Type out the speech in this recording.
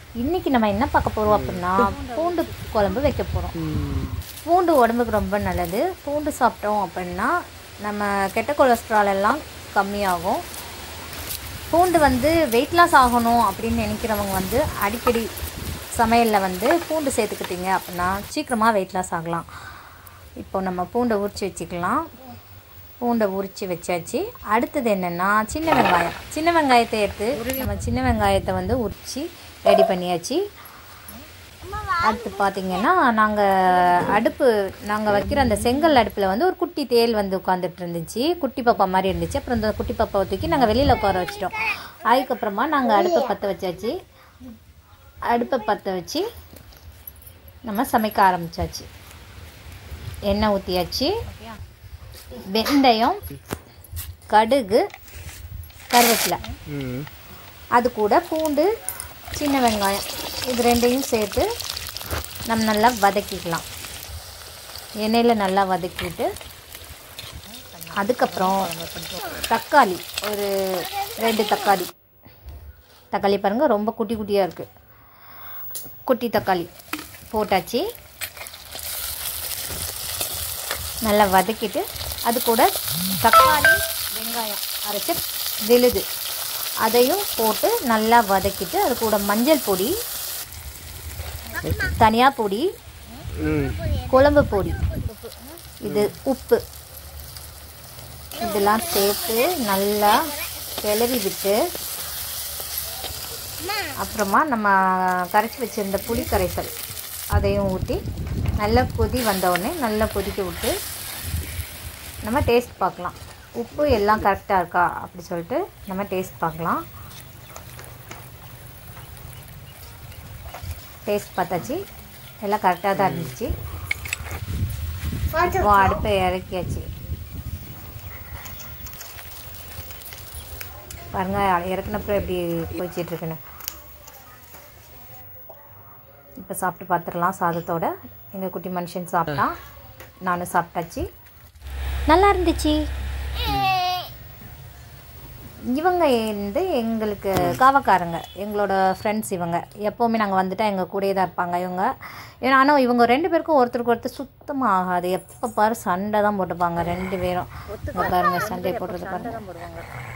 இன்றைக்கி நம்ம என்ன பார்க்க போகிறோம் அப்படின்னா பூண்டு குழம்பு வைக்க போகிறோம் பூண்டு உடம்புக்கு ரொம்ப நல்லது பூண்டு சாப்பிட்டோம் அப்படின்னா நம்ம கெட்ட கொலஸ்ட்ரால் எல்லாம் கம்மியாகும் பூண்டு வந்து வெயிட் லாஸ் ஆகணும் அப்படின்னு நினைக்கிறவங்க வந்து அடிக்கடி சமையலில் வந்து பூண்டு சேர்த்துக்கிட்டீங்க அப்படின்னா சீக்கிரமாக வெயிட் லாஸ் ஆகலாம் இப்போ நம்ம பூண்டை உரித்து வச்சுக்கலாம் பூண்டை உரித்து வச்சாச்சு அடுத்தது என்னென்னா சின்ன வெங்காயம் சின்ன வெங்காயத்தை எடுத்து நம்ம சின்ன வெங்காயத்தை வந்து உரித்து ரெடி பண்ணியாச்சு அடுத்து பார்த்தீங்கன்னா நாங்கள் அடுப்பு நாங்கள் வைக்கிற அந்த செங்கல் அடுப்பில் வந்து ஒரு குட்டி தேல் வந்து உட்காந்துட்டு இருந்துச்சு குட்டி பாப்பா மாதிரி இருந்துச்சு அப்புறம் இந்த குட்டி பாப்பாவை தூக்கி நாங்கள் வெளியில் உட்கார வச்சிட்டோம் அதுக்கப்புறமா நாங்கள் அடுப்பை பற்ற வச்சாச்சு அடுப்பை பற்ற வச்சு நம்ம சமைக்க ஆரம்பிச்சாச்சு எண்ணெய் ஊற்றியாச்சு வெந்தயம் கடுகு கருவேப்பிலை அது கூட பூண்டு சின்ன வெங்காயம் இது ரெண்டையும் சேர்த்து நம்ம நல்லா வதக்கிக்கலாம் எண்ணெயில் நல்லா வதக்கிட்டு அதுக்கப்புறம் தக்காளி ஒரு ரெண்டு தக்காளி தக்காளி பாருங்கள் ரொம்ப குட்டி குட்டியாக இருக்குது குட்டி தக்காளி போட்டாச்சு நல்லா வதக்கிட்டு அது கூட தக்காளி வெங்காயம் அரைச்ச விழுது அதையும் போட்டு நல்லா வதக்கிட்டு அது கூட மஞ்சள் பொடி தனியா பொடி குழம்பு பொடி இது உப்பு இதெல்லாம் சேர்த்து நல்லா கிளறி விட்டு அப்புறமா நம்ம கரைச்சி வச்சிருந்த புளி கரைசல் அதையும் ஊற்றி நல்லா கொதி வந்தவுடனே நல்லா கொதிக்க விட்டு நம்ம டேஸ்ட் பார்க்கலாம் உப்பு எல்லாம் கரெக்டாக இருக்கா அப்படி சொல்லிட்டு நம்ம டேஸ்ட் பார்க்கலாம் டேஸ்ட் பார்த்தாச்சு எல்லாம் கரெக்டாக தான் இருந்துச்சு இப்போ அடுப்பை இறக்கியாச்சு பாருங்க இறக்குனப்புறம் எப்படி கொதிச்சிட்ருக்குன்னு இப்போ சாப்பிட்டு பார்த்துடலாம் சாதத்தோட எங்கள் குட்டி மனுஷன் சாப்பிட்டான் நானும் சாப்பிட்டாச்சு நல்லா இருந்துச்சு இவங்க வந்து எங்களுக்கு காவக்காரங்க எங்களோட ஃப்ரெண்ட்ஸ் இவங்க எப்போவுமே நாங்கள் வந்துட்டால் எங்கள் கூடயே தான் இருப்பாங்க இவங்க ஏன்னா ஆனால் இவங்க ரெண்டு பேருக்கும் ஒருத்தருக்கு ஒருத்தர் சுத்தமாக ஆகாது எப்போ பாரு சண்டை தான் போட்டுப்பாங்க ரெண்டு பேரும் இங்க பாருங்க சண்டை போடுறது பாருங்க